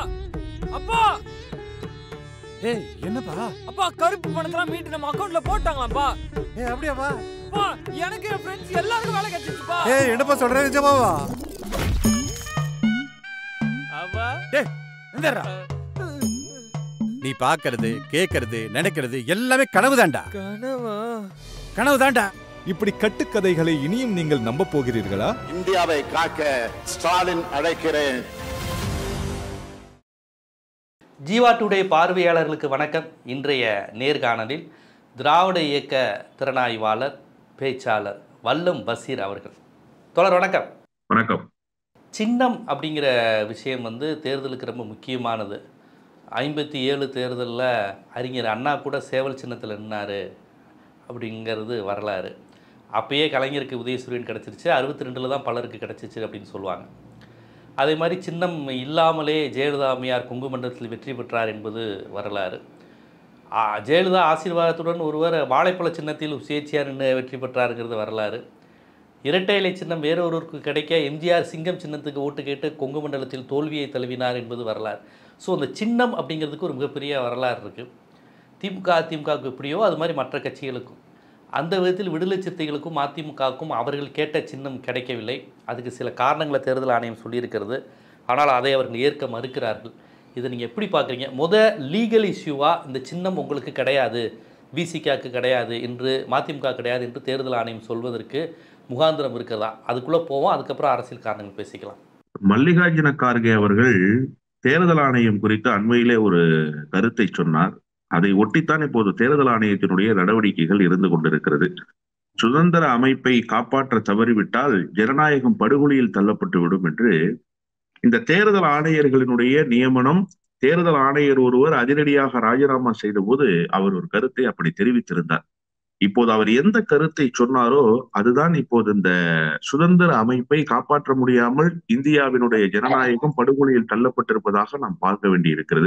அப்பா ஏய் என்னப்பா அப்பா கருப்பு பணத்தெல்லாம் மீட்டு நம்ம அக்கவுண்ட்ல போட்டாங்களாப்பா ஏய் அப்படியாப்பா அப்பா எனக்கு என் ஃப்ரெண்ட்ஸ் எல்லாருக்கும் வேலை கிடைச்சிச்சுப்பா ஏய் என்னப்பா சொல்ற நிஜமாவா அப்பா டேய் இந்தடா நீ பாக்குறது கேக்குறது நினைக்கிறது எல்லாமே கனவு தான்டா கனவா கனவு தான்டா இப்படி கட்டுக்கதைகளை இனியும் நீங்கள் நம்ப போகிறீர்களா இந்தியாவை காக்க ஸ்டாலின் அழைக்கிறேன் ஜீவா டுடே பார்வையாளர்களுக்கு வணக்கம் இன்றைய நேர்காணலில் திராவிட இயக்க திறனாய்வாளர் பேச்சாளர் வல்லம் பசீர் அவர்கள் தொடர் வணக்கம் வணக்கம் சின்னம் அப்படிங்கிற விஷயம் வந்து தேர்தலுக்கு ரொம்ப முக்கியமானது ஐம்பத்தி ஏழு தேர்தலில் அறிஞர் அண்ணா கூட சேவல் சின்னத்தில் நின்னார் அப்படிங்கிறது வரலாறு அப்பயே கலைஞருக்கு உதயசூரியன் கிடச்சிருச்சு அறுபத்தி ரெண்டில் தான் பலருக்கு கிடச்சிச்சு அப்படின்னு சொல்லுவாங்க அதே மாதிரி சின்னம் இல்லாமலே ஜெயலலிதா அம்மையார் கொங்கு மண்டலத்தில் வெற்றி பெற்றார் என்பது வரலாறு ஆ, ஜெயலலிதா ஆசீர்வாதத்துடன் ஒருவர் வாழைப்பழ சின்னத்தில் சுயேட்சையாக நின்று வெற்றி பெற்றாருங்கிறது வரலாறு இரட்டை இலை சின்னம் வேறொருவருக்கு கிடைக்க எம்ஜிஆர் சிங்கம் சின்னத்துக்கு ஓட்டு கேட்டு கொங்கு மண்டலத்தில் தோல்வியை தழுவினார் என்பது வரலாறு ஸோ அந்த சின்னம் அப்படிங்கிறதுக்கு ஒரு மிகப்பெரிய வரலாறு இருக்குது திமுக அதிமுகவுக்கு எப்படியோ அது மாதிரி மற்ற கட்சிகளுக்கும் அந்த விதத்தில் விடுதலை சிறுத்தைகளுக்கும் அதிமுகவுக்கும் அவர்கள் கேட்ட சின்னம் கிடைக்கவில்லை அதுக்கு சில காரணங்களை தேர்தல் ஆணையம் சொல்லியிருக்கிறது ஆனால் அதை அவர்கள் ஏற்க மறுக்கிறார்கள் இதை நீங்கள் எப்படி பார்க்குறீங்க முத லீகல் இஷ்யூவாக இந்த சின்னம் உங்களுக்கு கிடையாது விசிகாக்கு கிடையாது என்று மதிமுக கிடையாது என்று தேர்தல் ஆணையம் சொல்வதற்கு முகாந்திரம் இருக்கிறதா அதுக்குள்ளே போவோம் அதுக்கப்புறம் அரசியல் காரணங்கள் பேசிக்கலாம் மல்லிகார்ஜுன கார்கே அவர்கள் தேர்தல் ஆணையம் குறித்து அண்மையிலே ஒரு கருத்தை சொன்னார் அதை ஒட்டித்தான் இப்போது தேர்தல் ஆணையத்தினுடைய நடவடிக்கைகள் இருந்து கொண்டிருக்கிறது சுதந்திர அமைப்பை காப்பாற்ற தவறிவிட்டால் ஜனநாயகம் படுகொலியில் தள்ளப்பட்டு விடும் என்று இந்த தேர்தல் ஆணையர்களினுடைய நியமனம் தேர்தல் ஆணையர் ஒருவர் அதிரடியாக ராஜினாமா செய்தபோது அவர் ஒரு கருத்தை அப்படி தெரிவித்திருந்தார் இப்போது அவர் எந்த கருத்தை சொன்னாரோ அதுதான் இப்போது இந்த சுதந்திர அமைப்பை காப்பாற்ற முடியாமல் இந்தியாவினுடைய ஜனநாயகம் படுகொலியில் தள்ளப்பட்டிருப்பதாக நாம் பார்க்க வேண்டியிருக்கிறது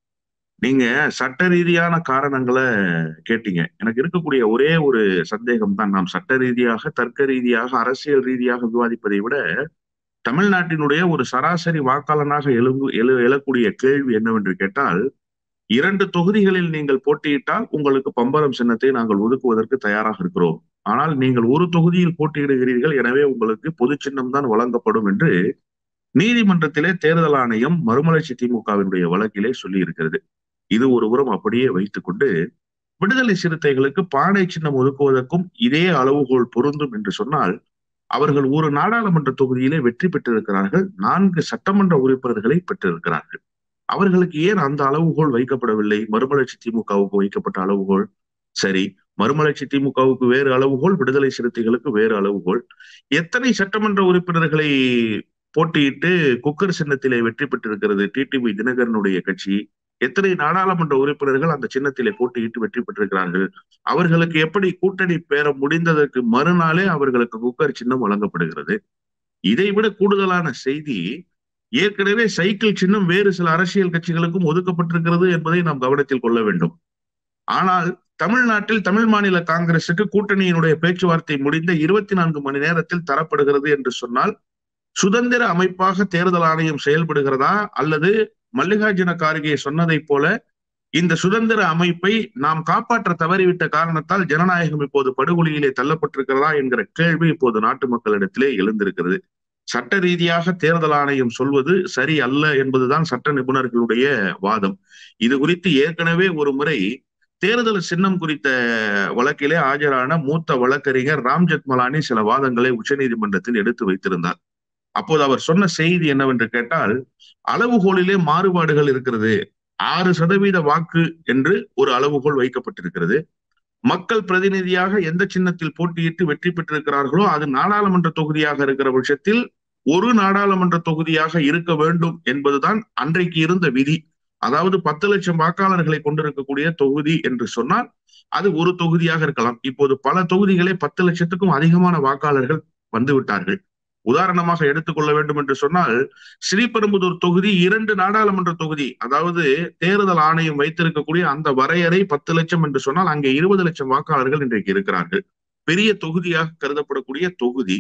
நீங்க சட்ட ரீதியான காரணங்களை கேட்டீங்க எனக்கு இருக்கக்கூடிய ஒரே ஒரு சந்தேகம் தான் நாம் சட்ட ரீதியாக தர்க்க ரீதியாக அரசியல் ரீதியாக விவாதிப்பதை விட தமிழ்நாட்டினுடைய ஒரு சராசரி வாக்காளனாக எழும்பு எழு எழக்கூடிய கேள்வி என்னவென்று கேட்டால் இரண்டு தொகுதிகளில் நீங்கள் போட்டியிட்டால் உங்களுக்கு பம்பரம் சின்னத்தை நாங்கள் ஒதுக்குவதற்கு தயாராக இருக்கிறோம் ஆனால் நீங்கள் ஒரு தொகுதியில் போட்டியிடுகிறீர்கள் எனவே உங்களுக்கு பொது சின்னம் தான் வழங்கப்படும் என்று நீதிமன்றத்திலே தேர்தல் ஆணையம் மறுமலர்ச்சி திமுகவினுடைய வழக்கிலே சொல்லி இருக்கிறது இது ஒரு புறம் அப்படியே வைத்துக்கொண்டு விடுதலை சிறுத்தைகளுக்கு பானை சின்னம் ஒதுக்குவதற்கும் இதே அளவுகோல் பொருந்தும் என்று சொன்னால் அவர்கள் ஒரு நாடாளுமன்ற தொகுதியிலே வெற்றி பெற்றிருக்கிறார்கள் நான்கு சட்டமன்ற உறுப்பினர்களை பெற்றிருக்கிறார்கள் அவர்களுக்கு ஏன் அந்த அளவுகோல் வைக்கப்படவில்லை மறுமலர்ச்சி திமுகவுக்கு வைக்கப்பட்ட அளவுகோல் சரி மறுமலர்ச்சி திமுகவுக்கு வேறு அளவுகோல் விடுதலை சிறுத்தைகளுக்கு வேறு அளவுகோல் எத்தனை சட்டமன்ற உறுப்பினர்களை போட்டியிட்டு குக்கர் சின்னத்திலே வெற்றி பெற்றிருக்கிறது டிடிவி தினகரனுடைய கட்சி எத்தனை நாடாளுமன்ற உறுப்பினர்கள் அந்த சின்னத்திலே போட்டியிட்டு வெற்றி பெற்றிருக்கிறார்கள் அவர்களுக்கு எப்படி கூட்டணி பெற முடிந்ததற்கு மறுநாளே அவர்களுக்கு குக்கர் சின்னம் வழங்கப்படுகிறது இதைவிட கூடுதலான செய்தி ஏற்கனவே சைக்கிள் சின்னம் வேறு சில அரசியல் கட்சிகளுக்கும் ஒதுக்கப்பட்டிருக்கிறது என்பதை நாம் கவனத்தில் கொள்ள வேண்டும் ஆனால் தமிழ்நாட்டில் தமிழ் மாநில காங்கிரசுக்கு கூட்டணியினுடைய பேச்சுவார்த்தை முடிந்த இருபத்தி நான்கு மணி நேரத்தில் தரப்படுகிறது என்று சொன்னால் சுதந்திர அமைப்பாக தேர்தல் ஆணையம் செயல்படுகிறதா அல்லது மல்லிகார்ஜுன கார்கே சொன்னதைப் போல இந்த சுதந்திர அமைப்பை நாம் காப்பாற்ற தவறிவிட்ட காரணத்தால் ஜனநாயகம் இப்போது படுகொலியிலே தள்ளப்பட்டிருக்கிறதா என்கிற கேள்வி இப்போது நாட்டு மக்களிடத்திலே எழுந்திருக்கிறது சட்ட ரீதியாக தேர்தல் ஆணையம் சொல்வது சரி அல்ல என்பதுதான் சட்ட நிபுணர்களுடைய வாதம் இது குறித்து ஏற்கனவே ஒரு முறை தேர்தல் சின்னம் குறித்த வழக்கிலே ஆஜரான மூத்த வழக்கறிஞர் ராம் ஜெத்மலானி சில வாதங்களை உச்சநீதிமன்றத்தில் எடுத்து வைத்திருந்தார் அப்போது அவர் சொன்ன செய்தி என்னவென்று கேட்டால் அளவுகோலிலே மாறுபாடுகள் இருக்கிறது ஆறு சதவீத வாக்கு என்று ஒரு அளவுகோல் வைக்கப்பட்டிருக்கிறது மக்கள் பிரதிநிதியாக எந்த சின்னத்தில் போட்டியிட்டு வெற்றி பெற்றிருக்கிறார்களோ அது நாடாளுமன்ற தொகுதியாக இருக்கிற பட்சத்தில் ஒரு நாடாளுமன்ற தொகுதியாக இருக்க வேண்டும் என்பதுதான் அன்றைக்கு இருந்த விதி அதாவது பத்து லட்சம் வாக்காளர்களை கொண்டிருக்கக்கூடிய தொகுதி என்று சொன்னால் அது ஒரு தொகுதியாக இருக்கலாம் இப்போது பல தொகுதிகளே பத்து லட்சத்துக்கும் அதிகமான வாக்காளர்கள் வந்து விட்டார்கள் உதாரணமாக எடுத்துக்கொள்ள வேண்டும் என்று சொன்னால் ஸ்ரீபெரும்புதூர் தொகுதி இரண்டு நாடாளுமன்ற தொகுதி அதாவது தேர்தல் ஆணையம் வைத்திருக்கக்கூடிய அந்த வரையறை பத்து லட்சம் என்று சொன்னால் அங்கே இருபது லட்சம் வாக்காளர்கள் இன்றைக்கு இருக்கிறார்கள் பெரிய தொகுதியாக கருதப்படக்கூடிய தொகுதி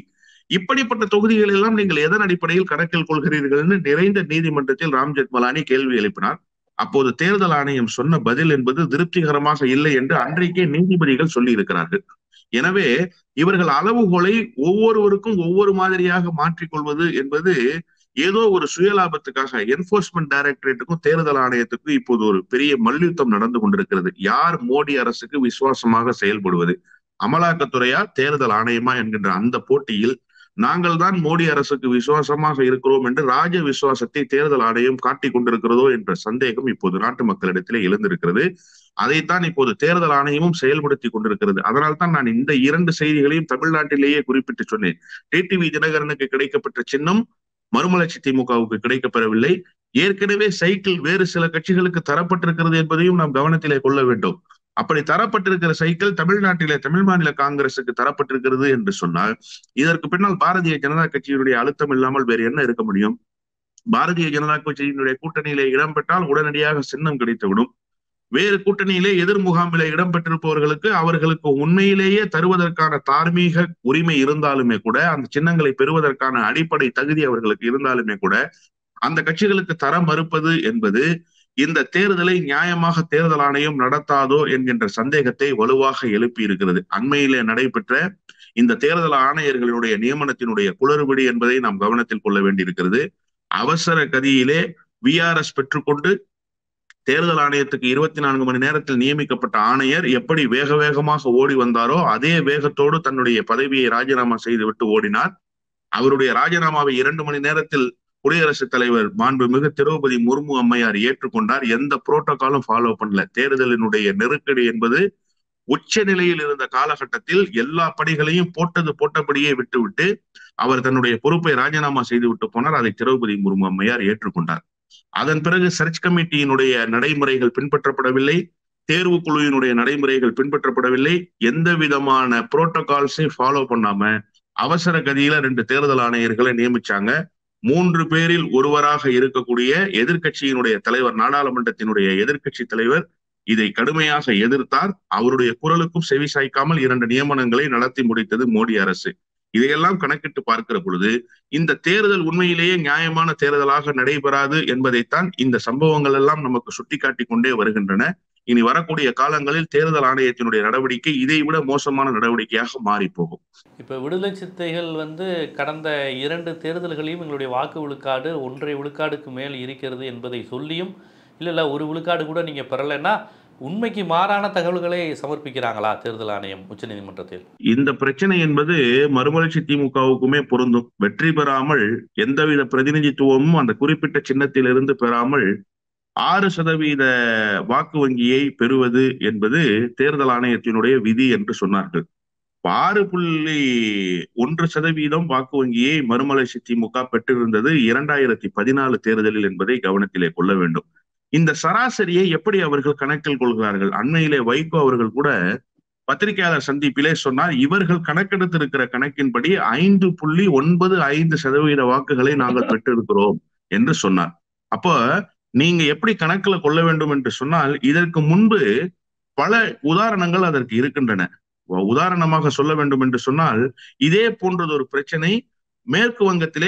இப்படிப்பட்ட தொகுதிகள் எல்லாம் நீங்கள் எதன் அடிப்படையில் கணக்கில் கொள்கிறீர்கள்னு நிறைந்த நீதிமன்றத்தில் ராம் ஜெத்மலானி கேள்வி எழுப்பினார் அப்போது தேர்தல் ஆணையம் சொன்ன பதில் என்பது திருப்திகரமாக இல்லை என்று அன்றைக்கே நீதிபதிகள் சொல்லி இருக்கிறார்கள் எனவே இவர்கள் அளவுகோலை ஒவ்வொருவருக்கும் ஒவ்வொரு மாதிரியாக மாற்றிக்கொள்வது என்பது ஏதோ ஒரு சுயலாபத்துக்காக என்போர்ஸ்மெண்ட் டைரக்டரேட்டுக்கும் தேர்தல் ஆணையத்துக்கும் இப்போது ஒரு பெரிய மல்யுத்தம் நடந்து கொண்டிருக்கிறது யார் மோடி அரசுக்கு விசுவாசமாக செயல்படுவது அமலாக்கத்துறையா தேர்தல் ஆணையமா என்கின்ற அந்த போட்டியில் நாங்கள் தான் மோடி அரசுக்கு விசுவாசமாக இருக்கிறோம் என்று ராஜ விசுவாசத்தை தேர்தல் ஆணையம் காட்டிக் கொண்டிருக்கிறதோ என்ற சந்தேகம் இப்போது நாட்டு மக்களிடத்திலே எழுந்திருக்கிறது அதைத்தான் இப்போது தேர்தல் ஆணையமும் செயல்படுத்தி கொண்டிருக்கிறது அதனால் தான் நான் இந்த இரண்டு செய்திகளையும் தமிழ்நாட்டிலேயே குறிப்பிட்டு சொன்னேன் டிடிவி தினகரனுக்கு கிடைக்கப்பட்ட சின்னம் மறுமலர்ச்சி திமுகவுக்கு கிடைக்கப்பெறவில்லை ஏற்கனவே சைக்கிள் வேறு சில கட்சிகளுக்கு தரப்பட்டிருக்கிறது என்பதையும் நாம் கவனத்திலே கொள்ள வேண்டும் அப்படி தரப்பட்டிருக்கிற சைக்கிள் தமிழ்நாட்டிலே தமிழ் மாநில காங்கிரசுக்கு தரப்பட்டிருக்கிறது என்று சொன்னால் இதற்கு பின்னால் பாரதிய ஜனதா கட்சியினுடைய அழுத்தம் இல்லாமல் வேறு என்ன இருக்க முடியும் பாரதிய ஜனதா கட்சியினுடைய கூட்டணியிலே இடம்பெற்றால் உடனடியாக சின்னம் கிடைத்துவிடும் வேறு கூட்டணியிலே எதிர் முகாமிலே இடம்பெற்றிருப்பவர்களுக்கு அவர்களுக்கு உண்மையிலேயே தருவதற்கான தார்மீக உரிமை இருந்தாலுமே கூட அந்த சின்னங்களை பெறுவதற்கான அடிப்படை தகுதி அவர்களுக்கு இருந்தாலுமே கூட அந்த கட்சிகளுக்கு தர மறுப்பது என்பது இந்த தேர்தலை நியாயமாக தேர்தல் ஆணையம் நடத்தாதோ என்கின்ற சந்தேகத்தை வலுவாக எழுப்பி இருக்கிறது அண்மையிலே நடைபெற்ற இந்த தேர்தல் ஆணையர்களுடைய நியமனத்தினுடைய குளறுபடி என்பதை நாம் கவனத்தில் கொள்ள வேண்டியிருக்கிறது அவசர கதியிலே விஆர்எஸ் பெற்றுக்கொண்டு தேர்தல் ஆணையத்துக்கு இருபத்தி நான்கு மணி நேரத்தில் நியமிக்கப்பட்ட ஆணையர் எப்படி வேக வேகமாக ஓடி வந்தாரோ அதே வேகத்தோடு தன்னுடைய பதவியை ராஜினாமா செய்துவிட்டு ஓடினார் அவருடைய ராஜினாமாவை இரண்டு மணி நேரத்தில் குடியரசுத் தலைவர் மாண்புமிகு திரௌபதி முர்மு அம்மையார் ஏற்றுக்கொண்டார் எந்த புரோட்டோகாலும் ஃபாலோ பண்ணல தேர்தலினுடைய நெருக்கடி என்பது உச்ச நிலையில் இருந்த காலகட்டத்தில் எல்லா பணிகளையும் போட்டது போட்டபடியே விட்டுவிட்டு அவர் தன்னுடைய பொறுப்பை ராஜினாமா செய்து விட்டு போனார் அதை திரௌபதி முர்மு அம்மையார் ஏற்றுக்கொண்டார் அதன் பிறகு சர்ச் கமிட்டியினுடைய நடைமுறைகள் பின்பற்றப்படவில்லை தேர்வு குழுவினுடைய நடைமுறைகள் பின்பற்றப்படவில்லை எந்த விதமான புரோட்டோகால்ஸையும் ஃபாலோ பண்ணாம அவசர கதியில ரெண்டு தேர்தல் ஆணையர்களை நியமிச்சாங்க மூன்று பேரில் ஒருவராக இருக்கக்கூடிய எதிர்கட்சியினுடைய தலைவர் நாடாளுமன்றத்தினுடைய எதிர்கட்சி தலைவர் இதை கடுமையாக எதிர்த்தார் அவருடைய குரலுக்கும் செவி சாய்க்காமல் இரண்டு நியமனங்களை நடத்தி முடித்தது மோடி அரசு இதையெல்லாம் கணக்கிட்டு பார்க்கிற பொழுது இந்த தேர்தல் உண்மையிலேயே நியாயமான தேர்தலாக நடைபெறாது என்பதைத்தான் இந்த சம்பவங்கள் எல்லாம் நமக்கு சுட்டிக்காட்டி கொண்டே வருகின்றன இனி வரக்கூடிய காலங்களில் தேர்தல் ஆணையத்தினுடைய நடவடிக்கை இதைவிட மோசமான நடவடிக்கையாக மாறி போகும் இப்போ விடுதலை சித்தைகள் வந்து கடந்த இரண்டு தேர்தல்களையும் எங்களுடைய வாக்கு விழுக்காடு ஒன்றரை விழுக்காடுக்கு மேல் இருக்கிறது என்பதை சொல்லியும் இல்லை இல்லை ஒரு விழுக்காடு கூட நீங்கள் பெறலைன்னா உண்மைக்கு மாறான தகவல்களை சமர்ப்பிக்கிறாங்களா தேர்தல் ஆணையம் உச்சநீதிமன்றத்தில் இந்த பிரச்சனை என்பது மறுமலர்ச்சி திமுகவுக்குமே பொருந்தும் வெற்றி பெறாமல் எந்தவித பிரதிநிதித்துவமும் அந்த குறிப்பிட்ட சின்னத்திலிருந்து பெறாமல் ஆறு சதவீத வாக்கு வங்கியை பெறுவது என்பது தேர்தல் ஆணையத்தினுடைய விதி என்று சொன்னார்கள் ஆறு புள்ளி ஒன்று சதவீதம் வாக்கு வங்கியை மறுமலர்ச்சி திமுக பெற்றிருந்தது இரண்டாயிரத்தி பதினாலு தேர்தலில் என்பதை கவனத்திலே கொள்ள வேண்டும் இந்த சராசரியை எப்படி அவர்கள் கணக்கில் கொள்கிறார்கள் அண்மையிலே வைகோ அவர்கள் கூட பத்திரிகையாளர் சந்திப்பிலே சொன்னார் இவர்கள் கணக்கெடுத்திருக்கிற கணக்கின்படி ஐந்து புள்ளி ஒன்பது ஐந்து சதவீத வாக்குகளை நாங்கள் பெற்றிருக்கிறோம் என்று சொன்னார் அப்போ நீங்க எப்படி கணக்குல கொள்ள வேண்டும் என்று சொன்னால் இதற்கு முன்பு பல உதாரணங்கள் அதற்கு இருக்கின்றன உதாரணமாக சொல்ல வேண்டும் என்று சொன்னால் இதே போன்றது ஒரு பிரச்சனை மேற்கு வங்கத்திலே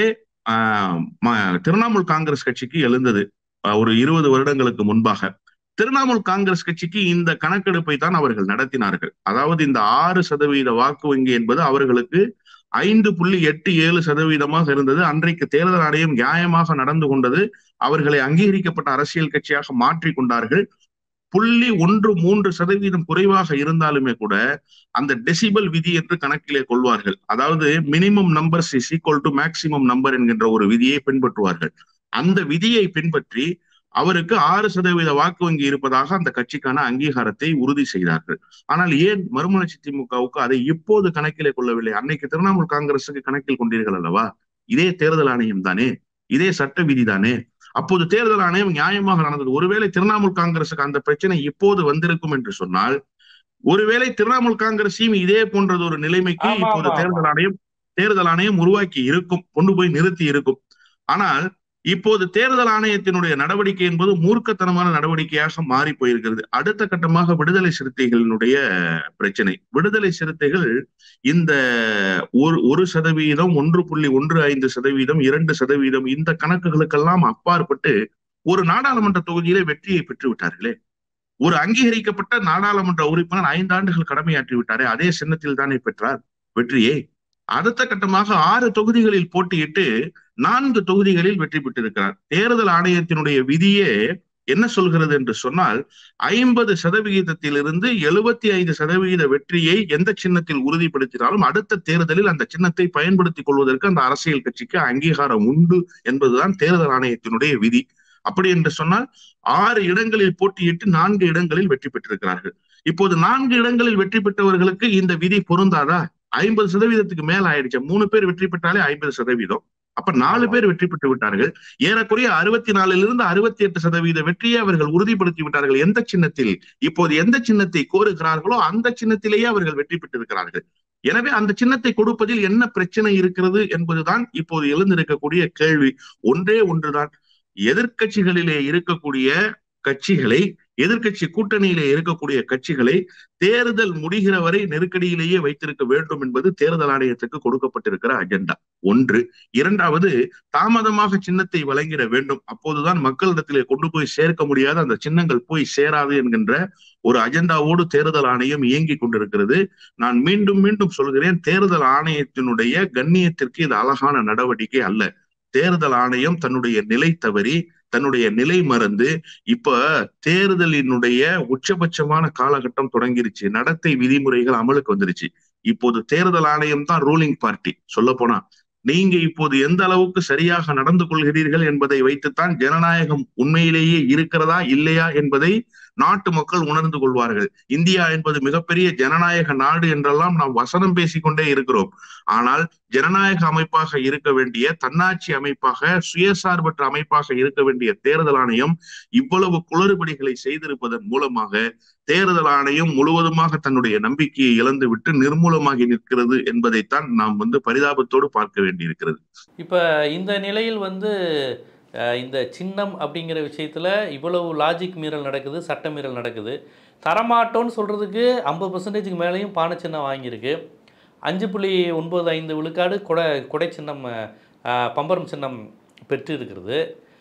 ஆஹ் திரிணாமுல் காங்கிரஸ் கட்சிக்கு எழுந்தது ஒரு இருபது வருடங்களுக்கு முன்பாக திரிணாமுல் காங்கிரஸ் கட்சிக்கு இந்த கணக்கெடுப்பை தான் அவர்கள் நடத்தினார்கள் அதாவது இந்த ஆறு சதவீத வாக்கு வங்கி என்பது அவர்களுக்கு ஐந்து புள்ளி எட்டு ஏழு சதவீதமாக இருந்தது அன்றைக்கு தேர்தல் ஆணையம் நியாயமாக நடந்து கொண்டது அவர்களை அங்கீகரிக்கப்பட்ட அரசியல் கட்சியாக மாற்றி கொண்டார்கள் புள்ளி ஒன்று மூன்று சதவீதம் குறைவாக இருந்தாலுமே கூட அந்த டெசிபல் விதி என்று கணக்கிலே கொள்வார்கள் அதாவது minimum numbers is equal to maximum number என்கின்ற ஒரு விதியை பின்பற்றுவார்கள் அந்த விதியை பின்பற்றி அவருக்கு ஆறு சதவீத வாக்கு வங்கி இருப்பதாக அந்த கட்சிக்கான அங்கீகாரத்தை உறுதி செய்தார்கள் ஆனால் ஏன் மறுமலர்ச்சி திமுகவுக்கு அதை இப்போது கணக்கிலே கொள்ளவில்லை அன்னைக்கு திரிணாமுல் காங்கிரசுக்கு கணக்கில் கொண்டீர்கள் அல்லவா இதே தேர்தல் ஆணையம் தானே இதே சட்ட விதி தானே அப்போது தேர்தல் ஆணையம் நியாயமாக நடந்தது ஒருவேளை திரிணாமுல் காங்கிரசுக்கு அந்த பிரச்சனை இப்போது வந்திருக்கும் என்று சொன்னால் ஒருவேளை திரிணாமுல் காங்கிரஸையும் இதே போன்றது ஒரு நிலைமைக்கு இப்போது தேர்தல் ஆணையம் தேர்தல் ஆணையம் உருவாக்கி இருக்கும் கொண்டு போய் நிறுத்தி இருக்கும் ஆனால் இப்போது தேர்தல் ஆணையத்தினுடைய நடவடிக்கை என்பது மூர்க்கத்தனமான நடவடிக்கையாக மாறி போயிருக்கிறது அடுத்த கட்டமாக விடுதலை சிறுத்தைகளினுடைய பிரச்சனை விடுதலை சிறுத்தைகள் இந்த ஒரு ஒரு சதவீதம் ஒன்று புள்ளி ஒன்று ஐந்து சதவீதம் இரண்டு சதவீதம் இந்த கணக்குகளுக்கெல்லாம் அப்பாற்பட்டு ஒரு நாடாளுமன்ற தொகுதியிலே வெற்றியை பெற்று விட்டார்களே ஒரு அங்கீகரிக்கப்பட்ட நாடாளுமன்ற உறுப்பினர் ஐந்து ஆண்டுகள் கடமையாற்றி விட்டாரே அதே சின்னத்தில் தானே பெற்றார் வெற்றியை அடுத்த கட்டமாக ஆறு தொகுதிகளில் போட்டியிட்டு நான்கு தொகுதிகளில் வெற்றி பெற்றிருக்கிறார் தேர்தல் ஆணையத்தினுடைய விதியே என்ன சொல்கிறது என்று சொன்னால் ஐம்பது சதவிகிதத்திலிருந்து எழுபத்தி ஐந்து சதவிகித வெற்றியை எந்த சின்னத்தில் உறுதிப்படுத்தினாலும் அடுத்த தேர்தலில் அந்த சின்னத்தை பயன்படுத்திக் கொள்வதற்கு அந்த அரசியல் கட்சிக்கு அங்கீகாரம் உண்டு என்பதுதான் தேர்தல் ஆணையத்தினுடைய விதி அப்படி என்று சொன்னால் ஆறு இடங்களில் போட்டியிட்டு நான்கு இடங்களில் வெற்றி பெற்றிருக்கிறார்கள் இப்போது நான்கு இடங்களில் வெற்றி பெற்றவர்களுக்கு இந்த விதி பொருந்தாதா ஐம்பது சதவீதத்துக்கு மேல ஆயிடுச்சு மூணு பேர் வெற்றி பெற்றாலே ஐம்பது சதவீதம் அப்ப நாலு பேர் வெற்றி பெற்று விட்டார்கள் ஏறக்குறைய அறுபத்தி நாலுல இருந்து அறுபத்தி எட்டு சதவீத வெற்றியை அவர்கள் உறுதிப்படுத்தி விட்டார்கள் எந்த சின்னத்தில் இப்போது எந்த சின்னத்தை கோருகிறார்களோ அந்த சின்னத்திலேயே அவர்கள் வெற்றி பெற்றிருக்கிறார்கள் எனவே அந்த சின்னத்தை கொடுப்பதில் என்ன பிரச்சனை இருக்கிறது என்பதுதான் இப்போது எழுந்திருக்கக்கூடிய கேள்வி ஒன்றே ஒன்றுதான் எதிர்க்கட்சிகளிலே இருக்கக்கூடிய கட்சிகளை எதிர்க்கட்சி கூட்டணியிலே இருக்கக்கூடிய கட்சிகளை தேர்தல் முடிகிற வரை நெருக்கடியிலேயே வைத்திருக்க வேண்டும் என்பது தேர்தல் ஆணையத்துக்கு கொடுக்கப்பட்டிருக்கிற அஜெண்டா ஒன்று இரண்டாவது தாமதமாக சின்னத்தை வழங்கிட வேண்டும் அப்போதுதான் மக்களிடத்திலே கொண்டு போய் சேர்க்க முடியாத அந்த சின்னங்கள் போய் சேராது என்கின்ற ஒரு அஜெண்டாவோடு தேர்தல் ஆணையம் இயங்கி கொண்டிருக்கிறது நான் மீண்டும் மீண்டும் சொல்கிறேன் தேர்தல் ஆணையத்தினுடைய கண்ணியத்திற்கு இது அழகான நடவடிக்கை அல்ல தேர்தல் ஆணையம் தன்னுடைய நிலை தவறி தன்னுடைய நிலை மறந்து இப்ப தேர்தலினுடைய உச்சபட்சமான காலகட்டம் தொடங்கிருச்சு நடத்தை விதிமுறைகள் அமலுக்கு வந்துருச்சு இப்போது தேர்தல் ஆணையம் தான் ரூலிங் பார்ட்டி சொல்ல போனா நீங்க இப்போது எந்த அளவுக்கு சரியாக நடந்து கொள்கிறீர்கள் என்பதை வைத்துத்தான் ஜனநாயகம் உண்மையிலேயே இருக்கிறதா இல்லையா என்பதை நாட்டு மக்கள் உணர்ந்து கொள்வார்கள் இந்தியா என்பது மிகப்பெரிய ஜனநாயக நாடு என்றெல்லாம் நாம் வசனம் பேசிக்கொண்டே இருக்கிறோம் ஆனால் ஜனநாயக அமைப்பாக இருக்க வேண்டிய தன்னாட்சி அமைப்பாக சுயசார்பற்ற அமைப்பாக இருக்க வேண்டிய தேர்தல் ஆணையம் இவ்வளவு குளறுபடிகளை செய்திருப்பதன் மூலமாக தேர்தல் ஆணையம் முழுவதுமாக தன்னுடைய நம்பிக்கையை இழந்துவிட்டு நிர்மூலமாகி நிற்கிறது என்பதைத்தான் நாம் வந்து பரிதாபத்தோடு பார்க்க வேண்டியிருக்கிறது இப்போ இந்த நிலையில் வந்து அஹ், இந்த சின்னம் அப்படிங்கிற விஷயத்தில் இவ்வளவு லாஜிக் மீறல் நடக்குது சட்ட மீறல் நடக்குது தரமாட்டோன்னு சொல்கிறதுக்கு ஐம்பது பர்சன்டேஜுக்கு மேலேயும் பானை சின்னம் வாங்கியிருக்கு அஞ்சு புள்ளி ஒன்பது ஐந்து விழுக்காடு கொடை கொடை சின்னம் அஹ், பம்பரம் சின்னம் பெற்று இருக்கிறது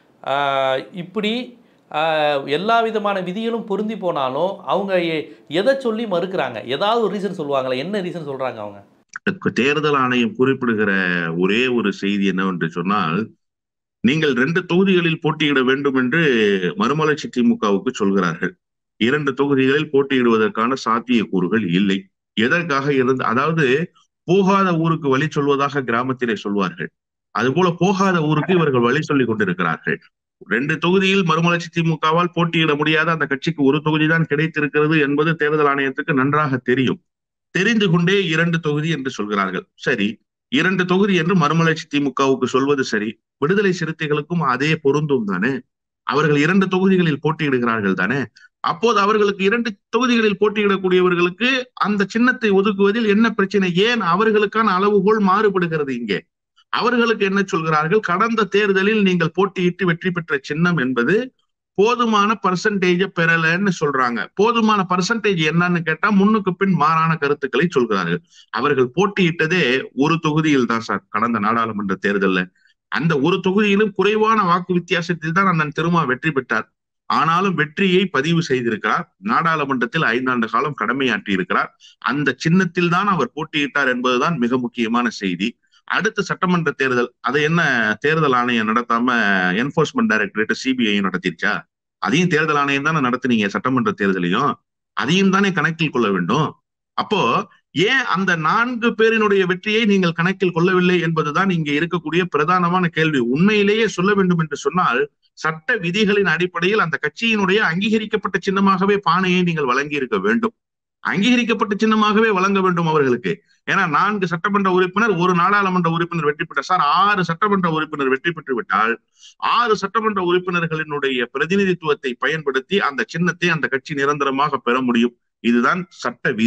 அஹ், இப்படி அஹ், எல்லா விதமான விதிகளும் பொருந்தி போனாலும் அவங்க எ- எதை சொல்லி மறுக்கிறாங்க ஏதாவது ஒரு ரீசன் சொல்லுவாங்களே என்ன ரீசன் சொல்கிறாங்க அவங்க தேர்தல் ஆணையம் குறிப்பிடுகிற ஒரே ஒரு செய்தி என்னவென்று சொன்னால் நீங்கள் ரெண்டு தொகுதிகளில் போட்டியிட வேண்டும் என்று மறுமலர்ச்சி திமுகவுக்கு சொல்கிறார்கள் இரண்டு தொகுதிகளில் போட்டியிடுவதற்கான சாத்தியக்கூறுகள் இல்லை எதற்காக இருந்து அதாவது போகாத ஊருக்கு வழி சொல்வதாக கிராமத்திலே சொல்வார்கள் அதுபோல போகாத ஊருக்கு இவர்கள் வழி சொல்லிக் கொண்டிருக்கிறார்கள் ரெண்டு தொகுதியில் மறுமலர்ச்சி திமுகவால் போட்டியிட முடியாத அந்த கட்சிக்கு ஒரு தொகுதி தான் கிடைத்திருக்கிறது என்பது தேர்தல் ஆணையத்துக்கு நன்றாக தெரியும் தெரிந்து கொண்டே இரண்டு தொகுதி என்று சொல்கிறார்கள் சரி இரண்டு தொகுதி என்று மறுமலர்ச்சி திமுகவுக்கு சொல்வது சரி விடுதலை சிறுத்தைகளுக்கும் அதே பொருந்தும் தானே அவர்கள் இரண்டு தொகுதிகளில் போட்டியிடுகிறார்கள் தானே அப்போது அவர்களுக்கு இரண்டு தொகுதிகளில் போட்டியிடக்கூடியவர்களுக்கு அந்த சின்னத்தை ஒதுக்குவதில் என்ன பிரச்சனை ஏன் அவர்களுக்கான அளவுகோல் மாறுபடுகிறது இங்கே அவர்களுக்கு என்ன சொல்கிறார்கள் கடந்த தேர்தலில் நீங்கள் போட்டியிட்டு வெற்றி பெற்ற சின்னம் என்பது போதுமான பர்சன்டேஜ பெறலன்னு சொல்றாங்க போதுமான பர்சன்டேஜ் என்னன்னு கேட்டா முன்னுக்கு பின் மாறான கருத்துக்களை சொல்கிறார்கள் அவர்கள் போட்டியிட்டதே ஒரு தொகுதியில் தான் சார் கடந்த நாடாளுமன்ற தேர்தல்ல அந்த ஒரு தொகுதியிலும் குறைவான வாக்கு வித்தியாசத்தில் தான் அண்ணன் திருமா வெற்றி பெற்றார் ஆனாலும் வெற்றியை பதிவு செய்திருக்கிறார் நாடாளுமன்றத்தில் ஐந்தாண்டு காலம் கடமையாற்றி இருக்கிறார் அந்த சின்னத்தில் தான் அவர் போட்டியிட்டார் என்பதுதான் மிக முக்கியமான செய்தி அடுத்த சட்டமன்ற தேர்தல் அதை என்ன தேர்தல் ஆணையம் நடத்தாம என்போர்ஸ்மெண்ட் டைரக்டரேட் சிபிஐயும் நடத்திருச்சா அதையும் தேர்தல் ஆணையம் தானே நடத்துனீங்க சட்டமன்ற தேர்தலையும் அதையும் தானே கணக்கில் கொள்ள வேண்டும் அப்போ ஏன் அந்த நான்கு பேரினுடைய வெற்றியை நீங்கள் கணக்கில் கொள்ளவில்லை என்பதுதான் இங்கே இருக்கக்கூடிய பிரதானமான கேள்வி உண்மையிலேயே சொல்ல வேண்டும் என்று சொன்னால் சட்ட விதிகளின் அடிப்படையில் அந்த கட்சியினுடைய அங்கீகரிக்கப்பட்ட சின்னமாகவே பானையை நீங்கள் வழங்கி இருக்க வேண்டும் அங்கீகரிக்கப்பட்ட சின்னமாகவே வழங்க வேண்டும் அவர்களுக்கு ஏன்னா நான்கு சட்டமன்ற உறுப்பினர் ஒரு நாடாளுமன்ற உறுப்பினர் வெற்றி பெற்ற சார் ஆறு சட்டமன்ற உறுப்பினர் வெற்றி பெற்று விட்டால் ஆறு சட்டமன்ற உறுப்பினர்களினுடைய பிரதிநிதித்துவத்தை பயன்படுத்தி அந்த சின்னத்தை அந்த கட்சி நிரந்தரமாக பெற முடியும் இதுதான் சட்ட விதி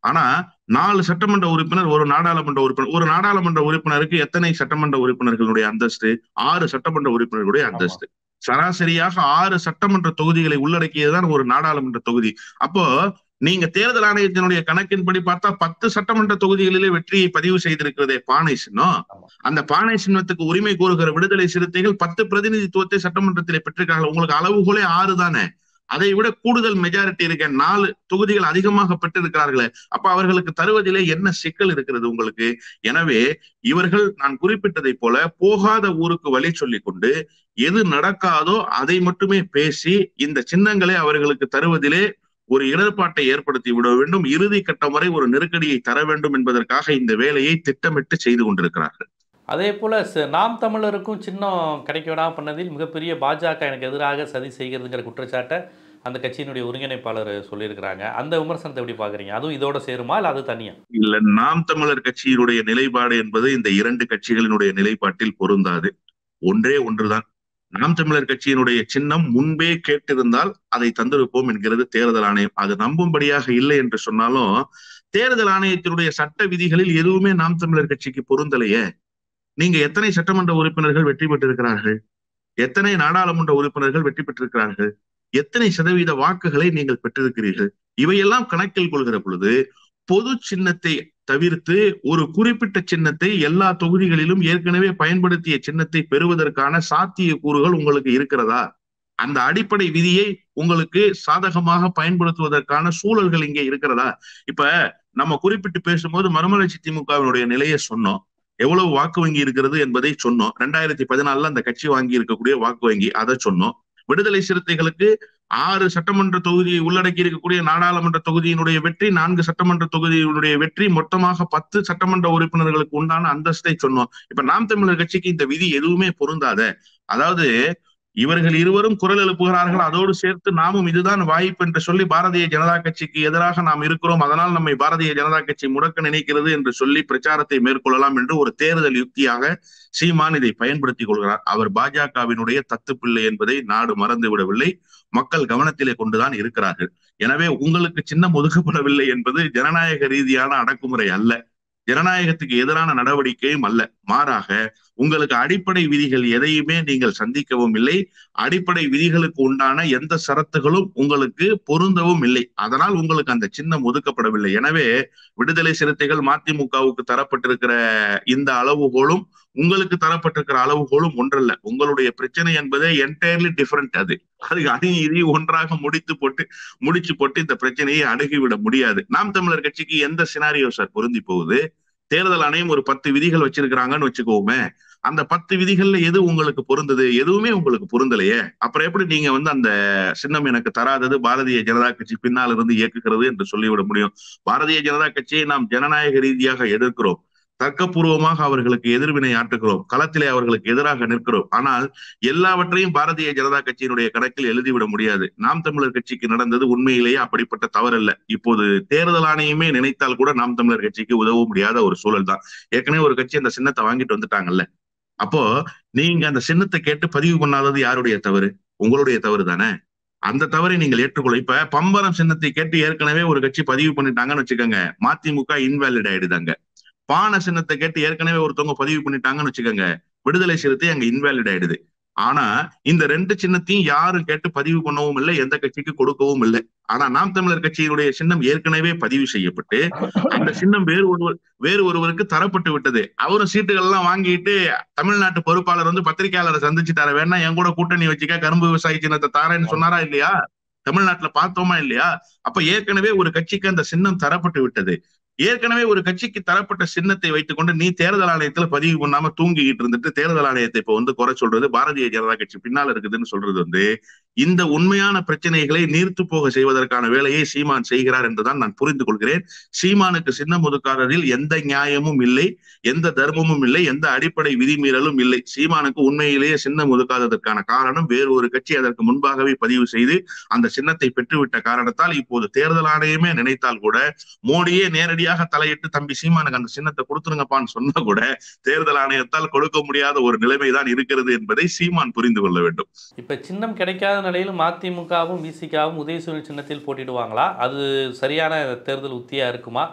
ஆனா நாலு சட்டமன்ற உறுப்பினர் ஒரு நாடாளுமன்ற உறுப்பினர் ஒரு நாடாளுமன்ற உறுப்பினருக்கு எத்தனை சட்டமன்ற உறுப்பினர்களுடைய அந்தஸ்து ஆறு சட்டமன்ற உறுப்பினர்களுடைய அந்தஸ்து சராசரியாக ஆறு சட்டமன்ற தொகுதிகளை உள்ளடக்கியதுதான் ஒரு நாடாளுமன்ற தொகுதி அப்போ நீங்க தேர்தல் ஆணையத்தினுடைய கணக்கின்படி பார்த்தா பத்து சட்டமன்ற தொகுதிகளிலே வெற்றியை பதிவு செய்திருக்கிறதே பானை சின்னம் ஆமா. அந்த பானை சின்னத்துக்கு உரிமை கோருகிற விடுதலை சிறுத்தைகள் பத்து பிரதிநிதித்துவத்தை சட்டமன்றத்திலே பெற்றிருக்காங்க உங்களுக்கு அளவுகோலே ஆறு தானே அதை விட கூடுதல் மெஜாரிட்டி இருக்க நாலு தொகுதிகள் அதிகமாக பெற்றிருக்கிறார்களே அப்ப அவர்களுக்கு தருவதிலே என்ன சிக்கல் இருக்கிறது உங்களுக்கு எனவே இவர்கள் நான் குறிப்பிட்டதை போல போகாத ஊருக்கு வழி சொல்லிக் கொண்டு எது நடக்காதோ அதை மட்டுமே பேசி இந்த சின்னங்களை அவர்களுக்கு தருவதிலே ஒரு இடர்பாட்டை ஏற்படுத்தி விட வேண்டும் இறுதி கட்டம் வரை ஒரு நெருக்கடியை தர வேண்டும் என்பதற்காக இந்த வேலையை திட்டமிட்டு செய்து கொண்டிருக்கிறார்கள் அதே போல் நாம் தமிழருக்கும் சின்னம் கிடைக்க விடாமல் பண்ணதில் மிகப்பெரிய பாஜக எனக்கு எதிராக சதி செய்கிறதுங்கிற குற்றச்சாட்டை அந்த கட்சியினுடைய ஒருங்கிணைப்பாளர் சொல்லியிருக்கிறாங்க அந்த விமர்சனத்தை எப்படி பார்க்குறீங்க அதுவும் இதோட சேருமா இல்லை அது தனியா இல்ல நாம் தமிழர் கட்சியினுடைய நிலைப்பாடு என்பது இந்த இரண்டு கட்சிகளினுடைய நிலைப்பாட்டில் பொருந்தாது ஒன்றே ஒன்றுதான் நாம் தமிழர் கட்சியினுடைய சின்னம் முன்பே கேட்டிருந்தால் அதை தந்திருப்போம் என்கிறது தேர்தல் ஆணையம் அது நம்பும்படியாக இல்லை என்று சொன்னாலும் தேர்தல் ஆணையத்தினுடைய சட்ட விதிகளில் எதுவுமே நாம் தமிழர் கட்சிக்கு பொருந்தலையே நீங்க எத்தனை சட்டமன்ற உறுப்பினர்கள் வெற்றி பெற்றிருக்கிறார்கள் எத்தனை நாடாளுமன்ற உறுப்பினர்கள் வெற்றி பெற்றிருக்கிறார்கள் எத்தனை சதவீத வாக்குகளை நீங்கள் பெற்றிருக்கிறீர்கள் இவையெல்லாம் கணக்கில் கொள்கிற பொழுது பொது சின்னத்தை தவிர்த்து ஒரு குறிப்பிட்ட சின்னத்தை எல்லா தொகுதிகளிலும் ஏற்கனவே பயன்படுத்திய சின்னத்தை பெறுவதற்கான சாத்திய கூறுகள் உங்களுக்கு இருக்கிறதா அந்த அடிப்படை விதியை உங்களுக்கு சாதகமாக பயன்படுத்துவதற்கான சூழல்கள் இங்கே இருக்கிறதா இப்ப நம்ம குறிப்பிட்டு பேசும்போது மறுமலர்ச்சி திமுகவினுடைய நிலையை சொன்னோம் எவ்வளவு வாக்கு வங்கி இருக்கிறது என்பதை சொன்னோம் ரெண்டாயிரத்தி பதினாலுல அந்த கட்சி வாங்கி இருக்கக்கூடிய வாக்கு வங்கி அதை சொன்னோம் விடுதலை சிறுத்தைகளுக்கு ஆறு சட்டமன்ற தொகுதியை உள்ளடக்கி இருக்கக்கூடிய நாடாளுமன்ற தொகுதியினுடைய வெற்றி நான்கு சட்டமன்ற தொகுதியினுடைய வெற்றி மொத்தமாக பத்து சட்டமன்ற உறுப்பினர்களுக்கு உண்டான அந்தஸ்தை சொன்னோம் இப்ப நாம் தமிழர் கட்சிக்கு இந்த விதி எதுவுமே பொருந்தாத அதாவது இவர்கள் இருவரும் குரல் எழுப்புகிறார்கள் அதோடு சேர்த்து நாமும் இதுதான் வாய்ப்பு என்று சொல்லி பாரதிய ஜனதா கட்சிக்கு எதிராக நாம் இருக்கிறோம் அதனால் நம்மை பாரதிய ஜனதா கட்சி முடக்க நினைக்கிறது என்று சொல்லி பிரச்சாரத்தை மேற்கொள்ளலாம் என்று ஒரு தேர்தல் யுக்தியாக சீமான் இதை பயன்படுத்திக் கொள்கிறார் அவர் பாஜகவினுடைய தத்துப்பிள்ளை என்பதை நாடு மறந்து விடவில்லை மக்கள் கவனத்திலே கொண்டுதான் இருக்கிறார்கள் எனவே உங்களுக்கு சின்னம் ஒதுக்கப்படவில்லை என்பது ஜனநாயக ரீதியான அடக்குமுறை அல்ல ஜனநாயகத்துக்கு எதிரான நடவடிக்கையும் அல்ல மாறாக உங்களுக்கு அடிப்படை விதிகள் எதையுமே நீங்கள் சந்திக்கவும் இல்லை அடிப்படை விதிகளுக்கு உண்டான எந்த சரத்துகளும் உங்களுக்கு பொருந்தவும் இல்லை அதனால் உங்களுக்கு அந்த சின்னம் ஒதுக்கப்படவில்லை எனவே விடுதலை சிறுத்தைகள் மதிமுகவுக்கு தரப்பட்டிருக்கிற இந்த அளவுகோலும் உங்களுக்கு தரப்பட்டிருக்கிற அளவுகோலும் ஒன்றல்ல உங்களுடைய பிரச்சனை என்பதே என்டையர்லி டிஃபரெண்ட் அது அதுக்கு அதையும் இதையும் ஒன்றாக முடித்து போட்டு முடிச்சு போட்டு இந்த பிரச்சனையை அணுகிவிட முடியாது நாம் தமிழர் கட்சிக்கு எந்த சினாரியோ சார் பொருந்தி போகுது தேர்தல் ஆணையம் ஒரு பத்து விதிகள் வச்சிருக்கிறாங்கன்னு வச்சுக்கோமே அந்த பத்து விதிகள்ல எது உங்களுக்கு பொருந்தது எதுவுமே உங்களுக்கு பொருந்தலையே அப்புறம் எப்படி நீங்க வந்து அந்த சின்னம் எனக்கு தராதது பாரதிய ஜனதா கட்சி பின்னால் இருந்து இயக்குகிறது என்று சொல்லிவிட முடியும் பாரதிய ஜனதா கட்சியை நாம் ஜனநாயக ரீதியாக எதிர்க்கிறோம் தர்க்கபூர்வமாக அவர்களுக்கு எதிர்வினை ஆற்றுகிறோம் களத்திலே அவர்களுக்கு எதிராக நிற்கிறோம் ஆனால் எல்லாவற்றையும் பாரதிய ஜனதா கட்சியினுடைய கணக்கில் எழுதிவிட முடியாது நாம் தமிழர் கட்சிக்கு நடந்தது உண்மையிலேயே அப்படிப்பட்ட தவறல்ல இப்போது தேர்தல் ஆணையமே நினைத்தால் கூட நாம் தமிழர் கட்சிக்கு உதவ முடியாத ஒரு சூழல் தான் ஏற்கனவே ஒரு கட்சி அந்த சின்னத்தை வாங்கிட்டு வந்துட்டாங்கல்ல அப்போ நீங்க அந்த சின்னத்தை கேட்டு பதிவு பண்ணாதது யாருடைய தவறு உங்களுடைய தவறு தானே அந்த தவறை நீங்கள் ஏற்றுக்கொள்ள இப்ப பம்பரம் சின்னத்தை கேட்டு ஏற்கனவே ஒரு கட்சி பதிவு பண்ணிட்டாங்கன்னு வச்சுக்கோங்க மதிமுக இன்வாலிட் ஆயிடுதாங்க பானை சின்னத்தை கேட்டு ஏற்கனவே ஒருத்தவங்க பதிவு பண்ணிட்டாங்கன்னு வச்சுக்கோங்க விடுதலை சிறுத்தை அங்க இன்வாலிட் ஆயிடுது ஆனா இந்த ரெண்டு சின்னத்தையும் யாரும் கேட்டு பதிவு பண்ணவும் இல்லை எந்த கட்சிக்கு கொடுக்கவும் இல்லை ஆனா நாம் தமிழர் கட்சியினுடைய சின்னம் ஏற்கனவே பதிவு செய்யப்பட்டு அந்த சின்னம் வேறு ஒருவர் வேறு ஒருவருக்கு தரப்பட்டு விட்டது அவரும் சீட்டுகள் எல்லாம் வாங்கிட்டு தமிழ்நாட்டு பொறுப்பாளர் வந்து பத்திரிகையாளரை சந்திச்சுட்டாரு வேணா என் கூட கூட்டணி வச்சுக்க கரும்பு விவசாய சின்னத்தை தாரேன்னு சொன்னாரா இல்லையா தமிழ்நாட்டுல பார்த்தோமா இல்லையா அப்ப ஏற்கனவே ஒரு கட்சிக்கு அந்த சின்னம் தரப்பட்டு விட்டது ஏற்கனவே ஒரு கட்சிக்கு தரப்பட்ட சின்னத்தை வைத்துக்கொண்டு நீ தேர்தல் ஆணையத்துல பதிவு பண்ணாம தூங்கிக்கிட்டு இருந்துட்டு தேர்தல் ஆணையத்தை இப்ப வந்து குறை சொல்றது பாரதிய ஜனதா கட்சி பின்னால இருக்குதுன்னு சொல்றது வந்து இந்த உண்மையான பிரச்சனைகளை நீர்த்து போக செய்வதற்கான வேலையை சீமான் செய்கிறார் என்றுதான் நான் புரிந்து கொள்கிறேன் சீமானுக்கு சின்னம் ஒதுக்காததில் எந்த நியாயமும் இல்லை எந்த தர்மமும் இல்லை எந்த அடிப்படை விதிமீறலும் இல்லை சீமானுக்கு உண்மையிலேயே சின்னம் ஒதுக்காததற்கான காரணம் வேறு ஒரு கட்சி அதற்கு முன்பாகவே பதிவு செய்து அந்த சின்னத்தை பெற்றுவிட்ட காரணத்தால் இப்போது தேர்தல் ஆணையமே நினைத்தால் கூட மோடியே நேரடியாக தலையிட்டு தம்பி சீமானுக்கு அந்த சின்னத்தை கொடுத்துருங்கப்பான்னு சொன்னா கூட தேர்தல் ஆணையத்தால் கொடுக்க முடியாத ஒரு நிலைமைதான் இருக்கிறது என்பதை சீமான் புரிந்து கொள்ள வேண்டும் இப்போ சின்னம் கிடைக்காத நிலையில் மதிமுகவும் விசிகாவும் உதயசூரியன் சின்னத்தில் போட்டிடுவாங்களா அது சரியான தேர்தல் உத்தியாக இருக்குமா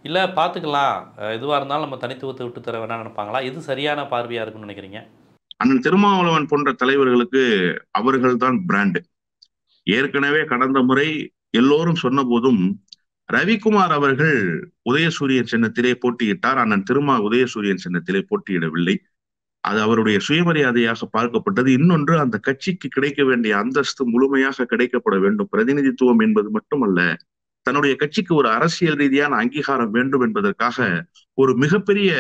இல்லை பார்த்துக்கலாம் எதுவாக இருந்தாலும் நம்ம தனித்துவத்தை விட்டு தர வேணாம்னு நினைப்பாங்களா எது சரியான பார்வையாக இருக்குன்னு நினைக்கிறீங்க அண்ணன் திருமாவளவன் போன்ற தலைவர்களுக்கு அவர்கள் தான் பிராண்டு ஏற்கனவே கடந்த முறை எல்லோரும் சொன்ன போதும் ரவிக்குமார் அவர்கள் உதயசூரியன் சின்னத்திலே போட்டியிட்டார் அண்ணன் திருமா உதயசூரியன் சின்னத்திலே போட்டியிடவில்லை அது அவருடைய சுயமரியாதையாக பார்க்கப்பட்டது இன்னொன்று அந்த கட்சிக்கு கிடைக்க வேண்டிய அந்தஸ்து முழுமையாக கிடைக்கப்பட வேண்டும் பிரதிநிதித்துவம் என்பது மட்டுமல்ல தன்னுடைய கட்சிக்கு ஒரு அரசியல் ரீதியான அங்கீகாரம் வேண்டும் என்பதற்காக ஒரு மிகப்பெரிய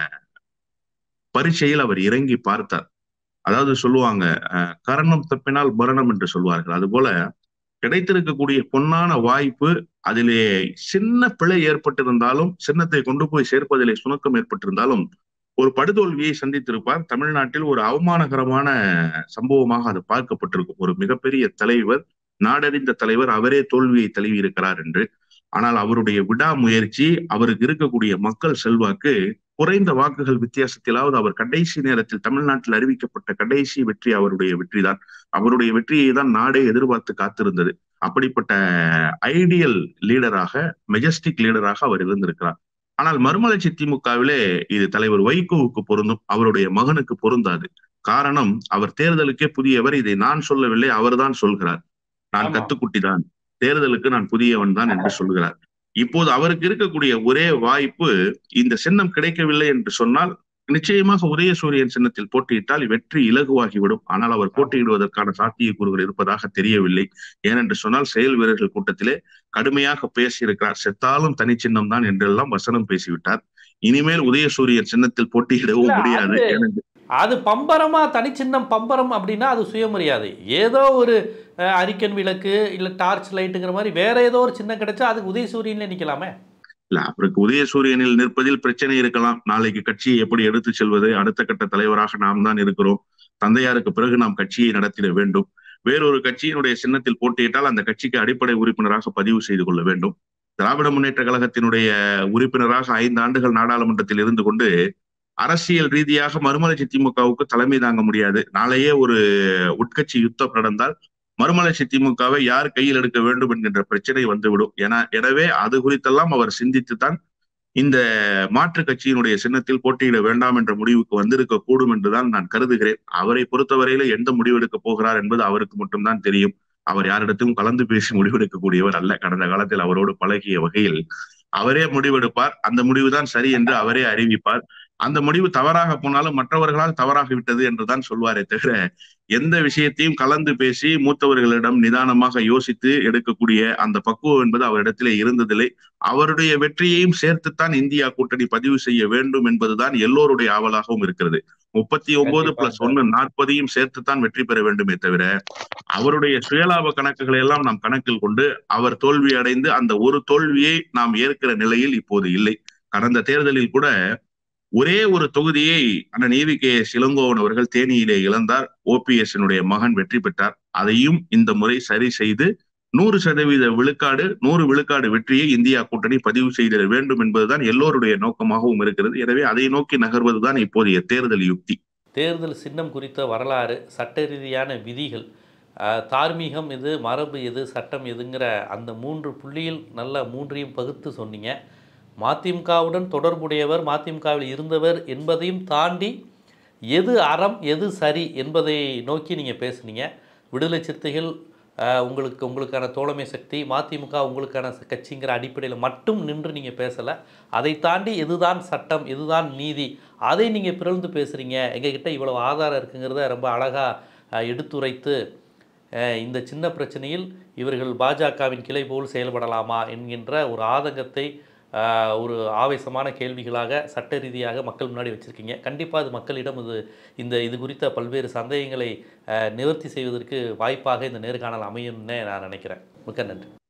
பரீட்சையில் அவர் இறங்கி பார்த்தார் அதாவது சொல்லுவாங்க அஹ், கரணம் தப்பினால் மரணம் என்று சொல்வார்கள் அதுபோல கிடைத்திருக்கக்கூடிய பொன்னான வாய்ப்பு அதிலே சின்ன பிழை ஏற்பட்டிருந்தாலும் சின்னத்தை கொண்டு போய் சேர்ப்பதிலே சுணக்கம் ஏற்பட்டிருந்தாலும் ஒரு படுதோல்வியை சந்தித்திருப்பார் தமிழ்நாட்டில் ஒரு அவமானகரமான சம்பவமாக அது பார்க்கப்பட்டிருக்கும் ஒரு மிகப்பெரிய தலைவர் நாடறிந்த தலைவர் அவரே தோல்வியை தழுவி இருக்கிறார் என்று ஆனால் அவருடைய விடாமுயற்சி அவருக்கு இருக்கக்கூடிய மக்கள் செல்வாக்கு குறைந்த வாக்குகள் வித்தியாசத்திலாவது அவர் கடைசி நேரத்தில் தமிழ்நாட்டில் அறிவிக்கப்பட்ட கடைசி வெற்றி அவருடைய வெற்றிதான் அவருடைய வெற்றியை தான் நாடே எதிர்பார்த்து காத்திருந்தது அப்படிப்பட்ட ஐடியல் லீடராக மெஜஸ்டிக் லீடராக அவர் இருந்திருக்கிறார் ஆனால் மறுமலர்ச்சி திமுகவிலே இது தலைவர் வைகோவுக்கு பொருந்தும் அவருடைய மகனுக்கு பொருந்தாது காரணம் அவர் தேர்தலுக்கே புதியவர் இதை நான் சொல்லவில்லை அவர்தான் சொல்கிறார் நான் ஆமா. கத்துக்குட்டி தான் தேர்தலுக்கு நான் புதியவன் தான் என்று சொல்கிறார் இப்போது அவருக்கு இருக்கக்கூடிய ஒரே வாய்ப்பு இந்த சின்னம் கிடைக்கவில்லை என்று சொன்னால் நிச்சயமாக உதயசூரியன் சின்னத்தில் போட்டியிட்டால் வெற்றி இலகுவாகிவிடும் ஆனால் அவர் போட்டியிடுவதற்கான சாத்தியக்கூறுகள் இருப்பதாக தெரியவில்லை ஏனென்று சொன்னால் செயல் வீரர்கள் கூட்டத்திலே கடுமையாக பேசியிருக்கிறார் செத்தாலும் தனி சின்னம் தான் என்றெல்லாம் வசனம் பேசிவிட்டார் இனிமேல் உதயசூரியன் சின்னத்தில் போட்டியிடவும் இல்ல, முடியாது அது- ஏனென்று அது பம்பரமா தனிச்சின்னம் பம்பரம் அப்படின்னா அது சுயமரியாதை ஏதோ ஒரு அஹ், அரிக்கன் விளக்கு இல்லை டார்ச் லைட்டுங்கிற மாதிரி வேற ஏதோ ஒரு சின்னம் கிடைச்சா அதுக்கு உதயசூரியன்ல நிக்கலாமே இல்ல அவருக்கு உதயசூரியனில் நிற்பதில் பிரச்சனை இருக்கலாம் நாளைக்கு கட்சியை எப்படி எடுத்து செல்வது அடுத்த கட்ட தலைவராக நாம் தான் இருக்கிறோம் தந்தையாருக்கு பிறகு நாம் கட்சியை நடத்திட வேண்டும் வேறொரு கட்சியினுடைய சின்னத்தில் போட்டியிட்டால் அந்த கட்சிக்கு அடிப்படை உறுப்பினராக பதிவு செய்து கொள்ள வேண்டும் திராவிட முன்னேற்ற கழகத்தினுடைய உறுப்பினராக ஐந்து ஆண்டுகள் நாடாளுமன்றத்தில் இருந்து கொண்டு அரசியல் ரீதியாக மறுமலர்ச்சி திமுகவுக்கு தலைமை தாங்க முடியாது நாளையே ஒரு உட்கட்சி யுத்தம் நடந்தால் மறுமலர்ச்சி திமுகவை யார் கையில் எடுக்க வேண்டும் என்கின்ற பிரச்சனை வந்துவிடும் என எனவே அது குறித்தெல்லாம் அவர் சிந்தித்துத்தான் இந்த மாற்று கட்சியினுடைய சின்னத்தில் போட்டியிட வேண்டாம் என்ற முடிவுக்கு வந்திருக்க கூடும் என்றுதான் நான் கருதுகிறேன் அவரை பொறுத்தவரையில எந்த முடிவெடுக்க போகிறார் என்பது அவருக்கு மட்டும்தான் தெரியும் அவர் யாரிடத்தையும் கலந்து பேசி முடிவெடுக்கக்கூடியவர் அல்ல கடந்த காலத்தில் அவரோடு பழகிய வகையில் அவரே முடிவெடுப்பார் அந்த முடிவுதான் சரி என்று அவரே அறிவிப்பார் அந்த முடிவு தவறாக போனாலும் மற்றவர்களால் தவறாக விட்டது என்றுதான் சொல்வாரே தவிர எந்த விஷயத்தையும் கலந்து பேசி மூத்தவர்களிடம் நிதானமாக யோசித்து எடுக்கக்கூடிய அந்த பக்குவம் என்பது அவரிடத்திலே இருந்ததில்லை அவருடைய வெற்றியையும் சேர்த்துத்தான் இந்தியா கூட்டணி பதிவு செய்ய வேண்டும் என்பதுதான் எல்லோருடைய ஆவலாகவும் இருக்கிறது முப்பத்தி ஒன்பது பிளஸ் ஒன்னு நாற்பதையும் சேர்த்துத்தான் வெற்றி பெற வேண்டுமே தவிர அவருடைய சுயலாப கணக்குகளை எல்லாம் நாம் கணக்கில் கொண்டு அவர் தோல்வி அடைந்து அந்த ஒரு தோல்வியை நாம் ஏற்கிற நிலையில் இப்போது இல்லை கடந்த தேர்தலில் கூட ஒரே ஒரு தொகுதியை அண்ணன் ஈவி கே இளங்கோவன் அவர்கள் தேனியிலே இழந்தார் ஓபிஎஸ் மகன் வெற்றி பெற்றார் அதையும் இந்த முறை சரி செய்து நூறு சதவீத விழுக்காடு நூறு விழுக்காடு வெற்றியை இந்தியா கூட்டணி பதிவு செய்திட வேண்டும் என்பதுதான் எல்லோருடைய நோக்கமாகவும் இருக்கிறது எனவே அதை நோக்கி நகர்வதுதான் இப்போதைய தேர்தல் யுக்தி தேர்தல் சின்னம் குறித்த வரலாறு சட்ட ரீதியான விதிகள் அஹ், தார்மீகம் எது மரபு எது சட்டம் எதுங்கிற அந்த மூன்று புள்ளியில் நல்ல மூன்றையும் பகுத்து சொன்னீங்க மதிமுகவுடன் தொடர்புடையவர் மதிமுகவில் இருந்தவர் என்பதையும் தாண்டி எது அறம் எது சரி என்பதை நோக்கி நீங்கள் பேசுனீங்க விடுதலை சிறுத்தைகள் அஹ், உங்களுக்கு உங்களுக்கான தோழமை சக்தி மதிமுக உங்களுக்கான ச- கட்சிங்கிற அடிப்படையில் மட்டும் நின்று நீங்கள் பேசலை அதை தாண்டி எதுதான் சட்டம் எதுதான் நீதி அதை நீங்கள் பிறழ்ந்து பேசுகிறீங்க எங்ககிட்ட இவ்வளவு ஆதாரம் இருக்குங்கிறத ரொம்ப அழகாக எடுத்துரைத்து அஹ், இந்த சின்ன பிரச்சனையில் இவர்கள் பாஜகவின் கிளை போல் செயல்படலாமா என்கின்ற ஒரு ஆதங்கத்தை அஹ், ஒரு ஆவேசமான கேள்விகளாக சட்ட ரீதியாக மக்கள் முன்னாடி வச்சுருக்கீங்க கண்டிப்பாக அது மக்களிடம் இது இந்த இது குறித்த பல்வேறு சந்தேகங்களை அஹ், நிவர்த்தி செய்வதற்கு வாய்ப்பாக இந்த நேர்காணல் அமையும்னே நான் நினைக்கிறேன் மிக்க நன்றி